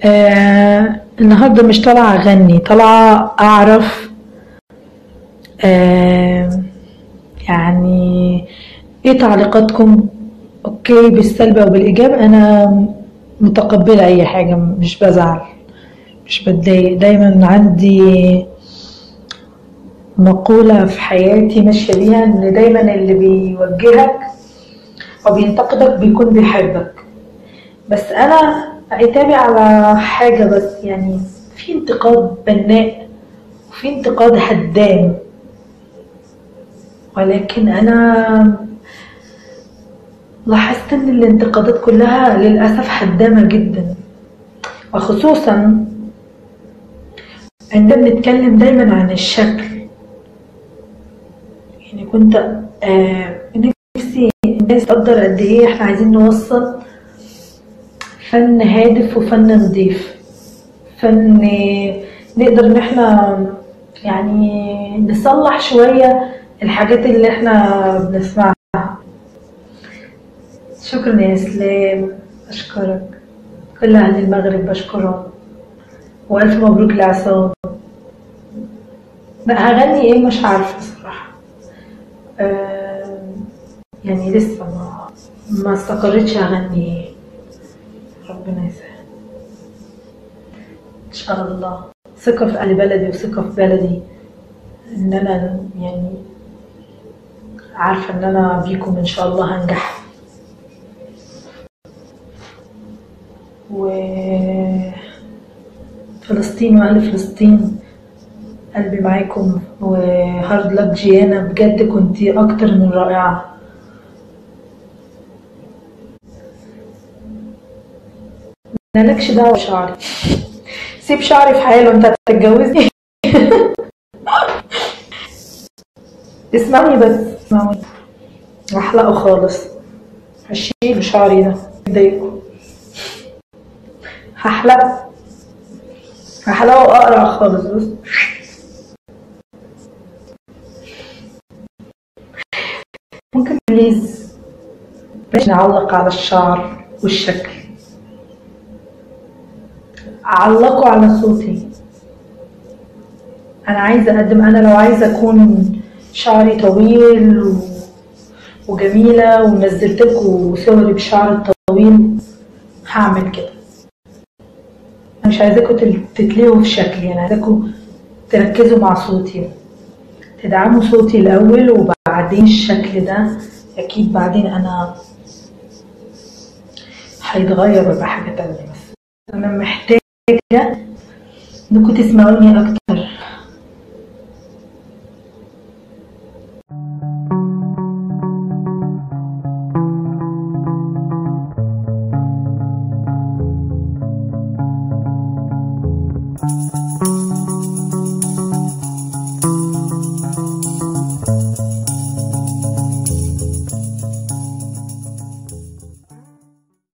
آه النهاردة مش طالعة أغني طالعة أعرف آه يعني إيه تعليقاتكم أوكي بالسلب أو بالإيجاب أنا متقبلة أي حاجة مش بزعل مش بتضايق دايما عندي مقولة في حياتي ماشية بيها إن دايما اللي بيوجهك أو بينتقدك بيكون بيحبك بس أنا عتابي على حاجة بس يعني في انتقاد بناء وفي انتقاد هدام ولكن أنا لاحظت إن الانتقادات كلها للأسف هدامة جدا وخصوصا عندما بنتكلم دايما عن الشكل يعني كنت آه نفسي الناس تقدر قد ايه احنا عايزين نوصل فن هادف وفن نظيف فن نقدر ان احنا يعني نصلح شوية الحاجات اللي احنا بنسمعها شكرا يا اسلام اشكرك كل اهل المغرب بشكرهم والف مبروك لعصام لا هغني ايه مش عارفه صراحه آه يعني لسه ما ما استقريتش اغني ايه ربنا يسهل ان شاء الله ثقه في اهل بلدي وثقه في بلدي ان انا يعني عارفه ان انا بيكم ان شاء الله هنجح و فلسطين واهل فلسطين قلبي معاكم وهارد لك جيانا بجد كنتي اكتر من رائعه مالكش دعوه بشعري سيب شعري في حاله انت هتتجوزني اسمعوني بس اسمعوني هحلقه خالص هشيل شعري ده يضايقكم هحلقه هحلقه اقرع خالص بص ممكن بليز بلاش نعلق على الشعر والشكل علقوا على صوتي انا عايزه اقدم انا لو عايزه اكون شعري طويل و... وجميله ونزلت لكم صوري بشعر الطويل هعمل كده انا مش عايزاكم تل- تتلهوا في شكلي انا عايزاكم تركزوا مع صوتي تدعموا صوتي الاول وبعدين الشكل ده اكيد بعدين انا هيتغير ويبقى حاجه تانية بس انا محتاجه انكم تسمعوني اكتر